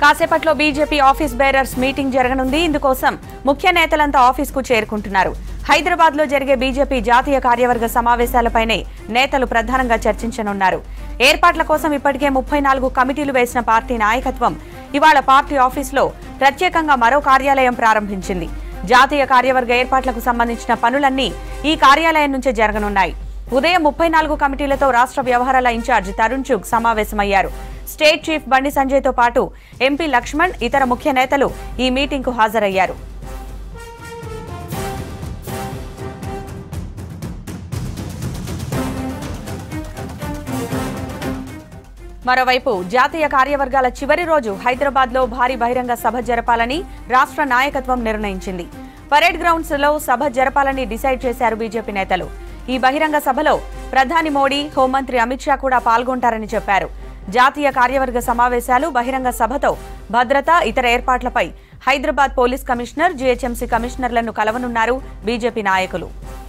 కాసేపట్లో BJP office bearers meeting జరగనుంది ఇందుకోసం ముఖ్య నేతలంతా ఆఫీస్కు చేరుకుంటున్నారు హైదరాబాద్ లో జరిగే బీజేపీ జాతీయ కార్యవర్గ సమావేశాలపైనే నేతలు ప్రధానంగా చర్చించనున్నారు ఏర్పాట్ల కోసం ఇప్పటికే ముప్పై నాలుగు కమిటీలు వేసిన పార్టీ నాయకత్వం ఇవాళ పార్టీ ఆఫీసులో ప్రత్యేకంగా మరో కార్యాలయం ప్రారంభించింది జాతీయ కార్యవర్గ ఏర్పాట్లకు సంబంధించిన పనులన్నీ ఈ కార్యాలయం నుంచే జరగనున్నాయి ఉదయం ముప్పై నాలుగు కమిటీలతో రాష్ట్ర వ్యవహారాల ఇన్ఛార్జ్ తరుణ్ చుగ్ సమావేశమయ్యారు స్టేట్ చీఫ్ బండి సంజయ్తో పాటు ఎంపీ లక్ష్మణ్ ఇతర ముఖ్య నేతలు ఈ మీటింగ్కు హాజరయ్యారు మరోవైపు జాతీయ కార్యవర్గాల చివరి రోజు హైదరాబాద్ లో భారీ బహిరంగ సభ జరపాలని రాష్ట్ర నాయకత్వం నిర్ణయించింది పరేడ్ గ్రౌండ్స్ లో సభ జరపాలని డిసైడ్ చేశారు బీజేపీ నేతలు ఈ బహిరంగ సభలో ప్రధాని మోడీ హోంమంత్రి అమిత్ షా కూడా పాల్గొంటారని చెప్పారు జాతీయ కార్యవర్గ సమావేశాలు బహిరంగ సభతో భద్రత ఇతర ఏర్పాట్లపై హైదరాబాద్ పోలీస్ కమిషనర్ జీహెచ్ఎంసీ కమిషనర్లను కలవనున్నారు బీజేపీ నాయకులు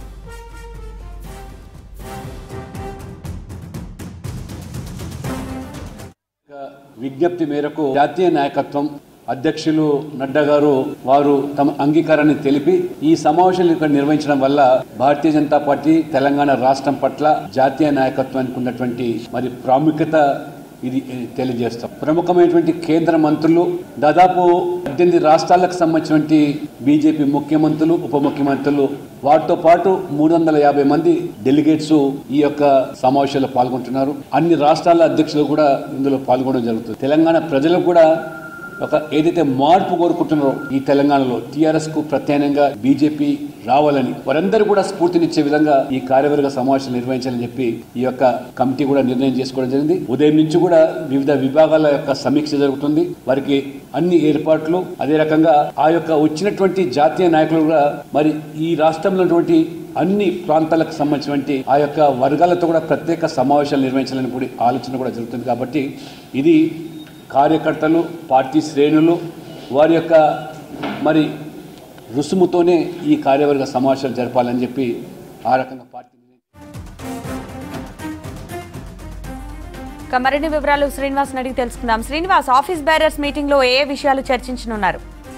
విజ్ఞప్తి మేరకు జాతీయ నాయకత్వం అధ్యక్షులు నడ్డా గారు వారు తమ అంగీకారాన్ని తెలిపి ఈ సమావేశాలు ఇక్కడ నిర్వహించడం వల్ల భారతీయ జనతా పార్టీ తెలంగాణ రాష్ట్రం పట్ల జాతీయ నాయకత్వానికి ఉన్నటువంటి మరి ప్రాముఖ్యత ఇది తెలియజేస్తాం ప్రముఖమైనటువంటి కేంద్ర మంత్రులు దాదాపు పద్దెనిమిది రాష్ట్రాలకు సంబంధించినటువంటి బీజేపీ ముఖ్యమంత్రులు ఉప ముఖ్యమంత్రులు వాటితో పాటు మూడు వందల యాభై మంది డెలిగేట్స్ ఈ యొక్క సమావేశాల్లో పాల్గొంటున్నారు అన్ని రాష్ట్రాల అధ్యక్షులు కూడా ఇందులో పాల్గొనడం జరుగుతుంది తెలంగాణ ప్రజలకు కూడా ఒక ఏదైతే మార్పు కోరుకుంటున్నారో ఈ తెలంగాణలో టీఆర్ఎస్ కు ప్రత్యామ్నాయంగా బీజేపీ రావాలని వారందరూ కూడా స్ఫూర్తినిచ్చే విధంగా ఈ కార్యవర్గ సమావేశం నిర్వహించాలని చెప్పి ఈ యొక్క కమిటీ కూడా నిర్ణయం చేసుకోవడం జరిగింది ఉదయం నుంచి కూడా వివిధ విభాగాల యొక్క సమీక్ష జరుగుతుంది వారికి అన్ని ఏర్పాట్లు అదే రకంగా ఆ యొక్క వచ్చినటువంటి జాతీయ నాయకులు కూడా మరి ఈ రాష్ట్రంలో ఉన్నటువంటి అన్ని ప్రాంతాలకు సంబంధించినటువంటి ఆ యొక్క వర్గాలతో కూడా ప్రత్యేక సమావేశాలు నిర్వహించాలని కూడా ఆలోచన కూడా జరుగుతుంది కాబట్టి ఇది కార్యకర్తలు పార్టీ శ్రేణులు వారి యొక్క మరి రుసుముతోనే ఈ కార్యవర్గ సమావేశాలు జరపాలని చెప్పి ఆ రకంగా పార్టీ ఇక మరిన్ని వివరాలు శ్రీనివాస్ అడిగి తెలుసుకుందాం శ్రీనివాస్ ఆఫీస్ బేరర్స్ మీటింగ్ లో ఏ విషయాలు చర్చించనున్నారు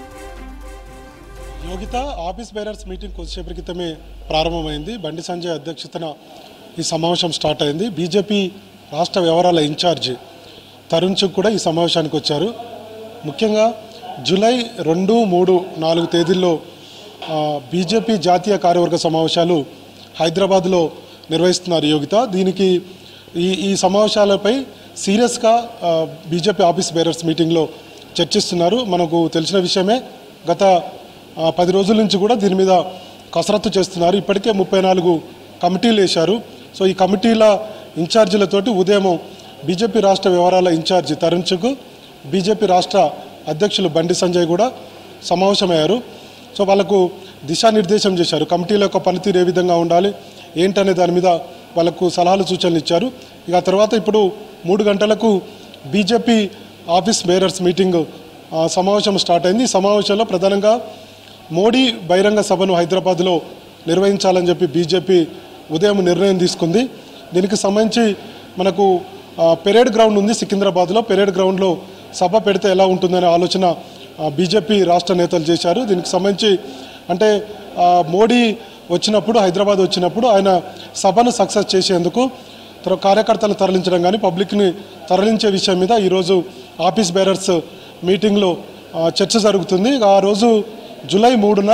యోగిత ఆఫీస్ బేరర్స్ మీటింగ్ కొద్దిసేపటి క్రితమే ప్రారంభమైంది బండి సంజయ్ అధ్యక్షతన ఈ సమావేశం స్టార్ట్ అయింది బీజేపీ రాష్ట్ర వ్యవహారాల ఇన్ఛార్జ్ తరుణ్ చుక్ కూడా ఈ సమావేశానికి వచ్చారు ముఖ్యంగా జూలై రెండు మూడు నాలుగు తేదీల్లో ఆ, బీజేపీ జాతీయ కార్యవర్గ సమావేశాలు హైదరాబాద్లో నిర్వహిస్తున్నారు యోగిత దీనికి ఈ ఈ సమావేశాలపై సీరియస్గా ఆ, బీజేపీ ఆఫీస్ బేరర్స్ మీటింగ్లో చర్చిస్తున్నారు మనకు తెలిసిన విషయమే గత ఆ, పది రోజుల నుంచి కూడా దీని మీద కసరత్తు చేస్తున్నారు ఇప్పటికే ముప్పై నాలుగు కమిటీలు వేశారు సో ఈ కమిటీల ఇన్ఛార్జీలతోటి ఉదయం బీజేపీ రాష్ట్ర వ్యవహారాల ఇన్ఛార్జి తరుణ్ చుక్ బీజేపీ రాష్ట్ర అధ్యక్షులు బండి సంజయ్ కూడా సమావేశమయ్యారు సో వాళ్ళకు దిశానిర్దేశం చేశారు కమిటీల యొక్క పనితీరు ఏ విధంగా ఉండాలి ఏంటనే దాని మీద వాళ్ళకు సలహాలు సూచనలు ఇచ్చారు ఇక ఆ తర్వాత ఇప్పుడు మూడు గంటలకు బీజేపీ ఆఫీస్ బేరర్స్ మీటింగ్ ఆ, సమావేశం స్టార్ట్ అయింది ఈ సమావేశంలో ప్రధానంగా మోడీ బహిరంగ సభను హైదరాబాద్లో నిర్వహించాలని చెప్పి బీజేపీ ఉదయం నిర్ణయం తీసుకుంది దీనికి సంబంధించి మనకు ఆ, పెరేడ్ గ్రౌండ్ ఉంది సికింద్రాబాద్లో పెరేడ్ గ్రౌండ్లో సభ పెడితే ఎలా ఉంటుందనే ఆలోచన ఆ, బీజేపీ రాష్ట్ర నేతలు చేశారు దీనికి సంబంధించి అంటే ఆ, మోడీ వచ్చినప్పుడు హైదరాబాద్ వచ్చినప్పుడు ఆయన సభను సక్సెస్ చేసేందుకు తర్వాత కార్యకర్తలు తరలించడం కానీ పబ్లిక్ని తరలించే విషయం మీద ఈరోజు ఆఫీస్ బేరర్స్ మీటింగ్లో ఆ, చర్చ జరుగుతుంది ఆ రోజు జూలై మూడున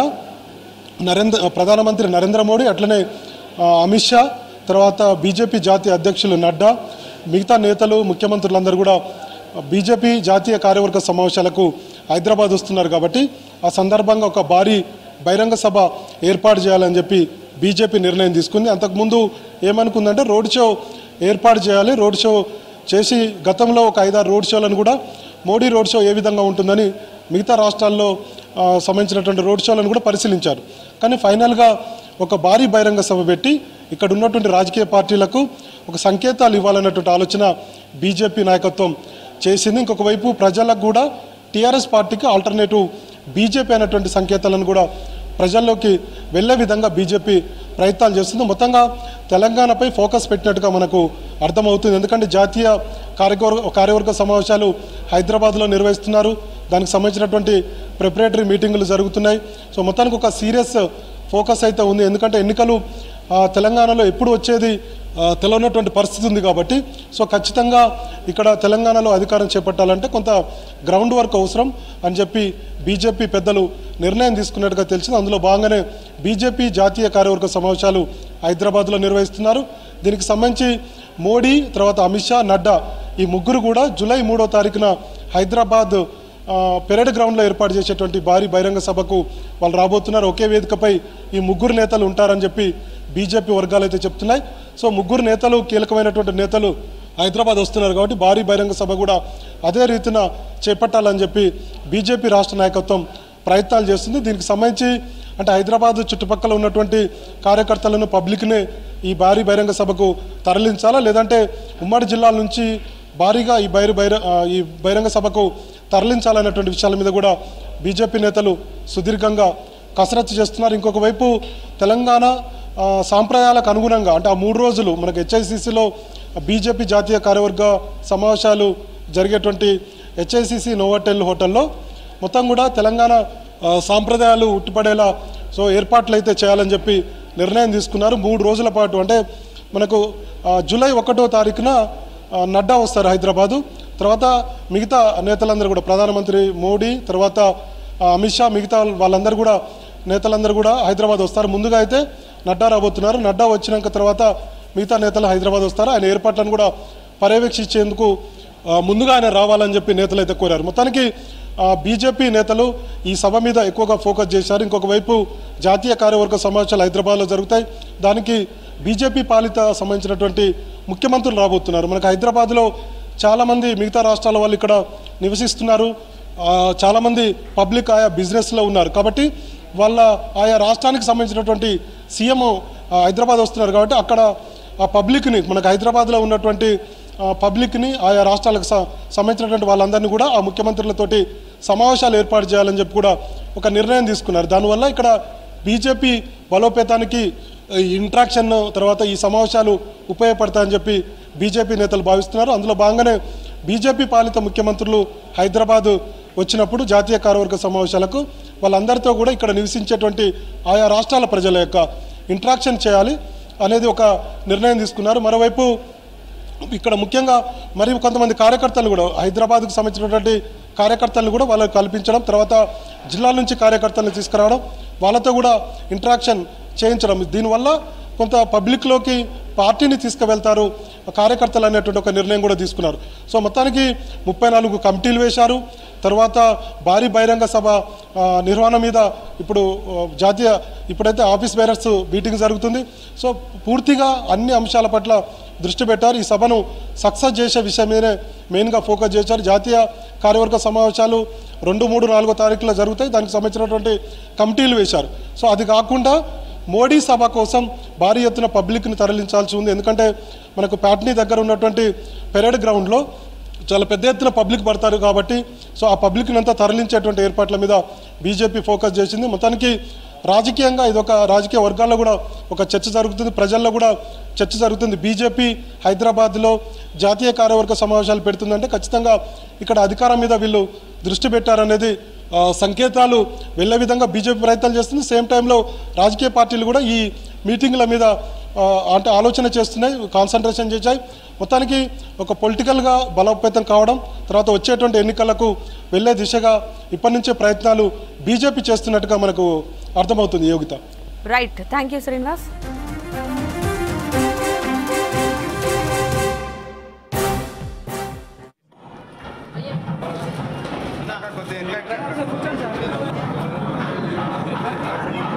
నరేంద్ర ప్రధానమంత్రి నరేంద్ర మోడీ అట్లనే ఆ, అమిత్ షా తర్వాత బీజేపీ జాతీయ అధ్యక్షులు నడ్డా మిగతా నేతలు ముఖ్యమంత్రులందరూ కూడా బీజేపీ జాతీయ కార్యవర్గ సమావేశాలకు హైదరాబాద్ వస్తున్నారు కాబట్టి ఆ సందర్భంగా ఒక భారీ బహిరంగ సభ ఏర్పాటు చేయాలని చెప్పి బీజేపీ నిర్ణయం తీసుకుంది అంతకుముందు ఏమనుకుందంటే రోడ్ షో ఏర్పాటు చేయాలి రోడ్ షో చేసి గతంలో ఒక ఐదారు రోడ్ షోలను కూడా మోడీ రోడ్ షో ఏ విధంగా ఉంటుందని మిగతా రాష్ట్రాల్లో ఆ, సంబంధించినటువంటి రోడ్ షోలను కూడా పరిశీలించారు కానీ ఫైనల్గా ఒక భారీ బహిరంగ సభ పెట్టి ఇక్కడ ఉన్నటువంటి రాజకీయ పార్టీలకు ఒక సంకేతాలు ఇవ్వాలన్నటువంటి ఆలోచన బీజేపీ నాయకత్వం చేసింది ఇంకొక వైపు ప్రజలకు కూడా టీఆర్ఎస్ పార్టీకి ఆల్టర్నేటివ్ బీజేపీ అనేటువంటి సంకేతాలను కూడా ప్రజల్లోకి వెళ్ళే విధంగా బీజేపీ ప్రయత్నాలు చేస్తుంది మొత్తంగా తెలంగాణపై ఫోకస్ పెట్టినట్టుగా మనకు అర్థమవుతుంది ఎందుకంటే జాతీయ కార్యవర్గ కార్యవర్గ సమావేశాలు హైదరాబాద్లో నిర్వహిస్తున్నారు దానికి సంబంధించినటువంటి ప్రిపరేటరీ మీటింగులు జరుగుతున్నాయి సో మొత్తానికి ఒక సీరియస్ ఫోకస్ అయితే ఉంది ఎందుకంటే ఎన్నికలు ఆ, తెలంగాణలో ఎప్పుడు వచ్చేది ఆ, తెలియనటువంటి పరిస్థితి ఉంది కాబట్టి సో ఖచ్చితంగా ఇక్కడ తెలంగాణలో అధికారం చేపట్టాలంటే కొంత గ్రౌండ్ వర్క్ అవసరం అని చెప్పి బీజేపీ పెద్దలు నిర్ణయం తీసుకున్నట్టుగా తెలిసింది అందులో భాగంగానే బీజేపీ జాతీయ కార్యవర్గ సమావేశాలు హైదరాబాద్లో నిర్వహిస్తున్నారు దీనికి సంబంధించి మోడీ తర్వాత అమిత్ షా నడ్డా ఈ ముగ్గురు కూడా జూలై మూడో తారీఖున హైదరాబాద్ ఆ, పెరేడ్ గ్రౌండ్లో ఏర్పాటు చేసేటువంటి భారీ బహిరంగ సభకు వాళ్ళు రాబోతున్నారు ఒకే వేదికపై ఈ ముగ్గురు నేతలు ఉంటారని చెప్పి బీజేపీ వర్గాలు అయితే చెప్తున్నాయి సో ముగ్గురు నేతలు కీలకమైనటువంటి నేతలు హైదరాబాద్ వస్తున్నారు కాబట్టి భారీ బహిరంగ సభ కూడా అదే రీతిన చేపట్టాలని చెప్పి బీజేపీ రాష్ట్ర నాయకత్వం ప్రయత్నాలు చేస్తుంది దీనికి సంబంధించి అంటే హైదరాబాద్ చుట్టుపక్కల ఉన్నటువంటి కార్యకర్తలను పబ్లిక్ని ఈ భారీ బహిరంగ సభకు తరలించాలా లేదంటే ఉమ్మడి జిల్లాల నుంచి భారీగా ఈ బహిర బహిర ఆ, ఈ బహిరంగ సభకు తరలించాలనేటువంటి విషయాల మీద కూడా బీజేపీ నేతలు సుదీర్ఘంగా కసరత్తు చేస్తున్నారు ఇంకొక వైపు తెలంగాణ ఆ, సాంప్రదాయాలకు అనుగుణంగా అంటే ఆ మూడు రోజులు మనకు హెచ్ఐసిసిలో బీజేపీ జాతీయ కార్యవర్గ సమావేశాలు జరిగేటువంటి హెచ్ఐసిసి నోవాటెల్ హోటల్లో మొత్తం కూడా తెలంగాణ ఆ, సాంప్రదాయాలు ఉట్టిపడేలా సో ఏర్పాట్లు అయితే చేయాలని చెప్పి నిర్ణయం తీసుకున్నారు మూడు రోజుల పాటు అంటే మనకు ఆ, జూలై ఒకటో తారీఖున ఆ, నడ్డా వస్తారు హైదరాబాదు తర్వాత మిగతా నేతలందరూ కూడా ప్రధానమంత్రి మోడీ తర్వాత ఆ, అమిత్ షా మిగతా వాళ్ళందరూ కూడా నేతలందరూ కూడా హైదరాబాద్ వస్తారు ముందుగా అయితే నడ్డా రాబోతున్నారు నడ్డా వచ్చినాక తర్వాత మిగతా నేతలు హైదరాబాద్ వస్తారు ఆయన ఏర్పాట్లను కూడా పర్యవేక్షించేందుకు ఆ, ముందుగా ఆయన రావాలని చెప్పి నేతలు అయితే కోరారు మొత్తానికి ఆ, బీజేపీ నేతలు ఈ సభ మీద ఎక్కువగా ఫోకస్ చేశారు ఇంకొక వైపు జాతీయ కార్యవర్గ సమావేశాలు హైదరాబాద్లో జరుగుతాయి దానికి బీజేపీ పాలిత సంబంధించినటువంటి ముఖ్యమంత్రులు రాబోతున్నారు మనకు హైదరాబాద్లో చాలామంది మిగతా రాష్ట్రాల వాళ్ళు ఇక్కడ నివసిస్తున్నారు ఆ, చాలామంది పబ్లిక్ ఆయా బిజినెస్లో ఉన్నారు కాబట్టి వాళ్ళ ఆయా రాష్ట్రానికి సంబంధించినటువంటి సీఎం ఆ, హైదరాబాద్ వస్తున్నారు కాబట్టి అక్కడ ఆ పబ్లిక్ని మనకు హైదరాబాద్లో ఉన్నటువంటి ఆ, పబ్లిక్ని ఆయా రాష్ట్రాలకు స- సంబంధించినటువంటి వాళ్ళందరినీ కూడా ఆ ముఖ్యమంత్రులతోటి సమావేశాలు ఏర్పాటు చేయాలని చెప్పి కూడా ఒక నిర్ణయం తీసుకున్నారు దానివల్ల ఇక్కడ బీజేపీ బలోపేతానికి ఈ ఇంట్రాక్షన్ తర్వాత ఈ సమావేశాలు ఉపయోగపడతాయని చెప్పి బీజేపీ నేతలు భావిస్తున్నారు అందులో భాగంగానే బీజేపీ పాలిత ముఖ్యమంత్రులు హైదరాబాద్ వచ్చినప్పుడు జాతీయ కార్యవర్గ సమావేశాలకు వాళ్ళందరితో కూడా ఇక్కడ నివసించేటువంటి ఆయా రాష్ట్రాల ప్రజల యొక్క ఇంట్రాక్షన్ చేయాలి అనేది ఒక నిర్ణయం తీసుకున్నారు మరోవైపు ఇక్కడ ముఖ్యంగా మరి కొంతమంది కార్యకర్తలు కూడా హైదరాబాద్కు సంబంధించినటువంటి కార్యకర్తలను కూడా వాళ్ళకి కల్పించడం తర్వాత జిల్లాల నుంచి కార్యకర్తలను తీసుకురావడం వాళ్ళతో కూడా ఇంటరాక్షన్ చేయించడం దీనివల్ల కొంత పబ్లిక్లోకి పార్టీని తీసుకువెళ్తారు కార్యకర్తలు అనేటువంటి ఒక నిర్ణయం కూడా తీసుకున్నారు సో మొత్తానికి ముప్పై నాలుగు కమిటీలు వేశారు తర్వాత భారీ బహిరంగ సభ ఆ, నిర్వహణ మీద ఇప్పుడు ఆ, జాతీయ ఇప్పుడైతే ఆఫీస్ బేరర్స్ మీటింగ్ జరుగుతుంది సో పూర్తిగా అన్ని అంశాల పట్ల దృష్టి పెట్టారు ఈ సభను సక్సెస్ చేసే విషయం మీదనే మెయిన్గా ఫోకస్ చేశారు జాతీయ కార్యవర్గ సమావేశాలు రెండు మూడు నాలుగో తారీఖులో జరుగుతాయి దానికి సంబంధించినటువంటి కమిటీలు వేశారు సో అది కాకుండా మోడీ సభ కోసం భారీ ఎత్తున పబ్లిక్ని తరలించాల్సి ఉంది ఎందుకంటే మనకు ప్యాట్నీ దగ్గర ఉన్నటువంటి పెరేడ్ గ్రౌండ్లో చాలా పెద్ద ఎత్తున పబ్లిక్ పడతారు కాబట్టి సో ఆ పబ్లిక్ని అంతా తరలించేటువంటి ఏర్పాట్ల మీద బీజేపీ ఫోకస్ చేసింది మొత్తానికి రాజకీయంగా ఇది ఒక రాజకీయ వర్గాల్లో కూడా ఒక చర్చ జరుగుతుంది ప్రజల్లో కూడా చర్చ జరుగుతుంది బీజేపీ హైదరాబాద్లో జాతీయ కార్యవర్గ సమావేశాలు పెడుతుందంటే ఖచ్చితంగా ఇక్కడ అధికారం మీద వీళ్ళు దృష్టి పెట్టారనేది ఆ, సంకేతాలు వెళ్ళే విధంగా బీజేపీ ప్రయత్నాలు చేస్తుంది సేమ్ టైంలో రాజకీయ పార్టీలు కూడా ఈ మీటింగ్ల మీద ఆ, అంటే ఆలోచన చేస్తున్నాయి కాన్సన్ట్రేషన్ చేశాయి మొత్తానికి ఒక పొలిటికల్గా బలోపేతం కావడం తర్వాత వచ్చేటువంటి ఎన్నికలకు వెళ్ళే దిశగా ఇప్పటి నుంచే ప్రయత్నాలు బీజేపీ చేస్తున్నట్టుగా మనకు అర్థమవుతుంది Yogita right thank you Srinivas కొద్దిగా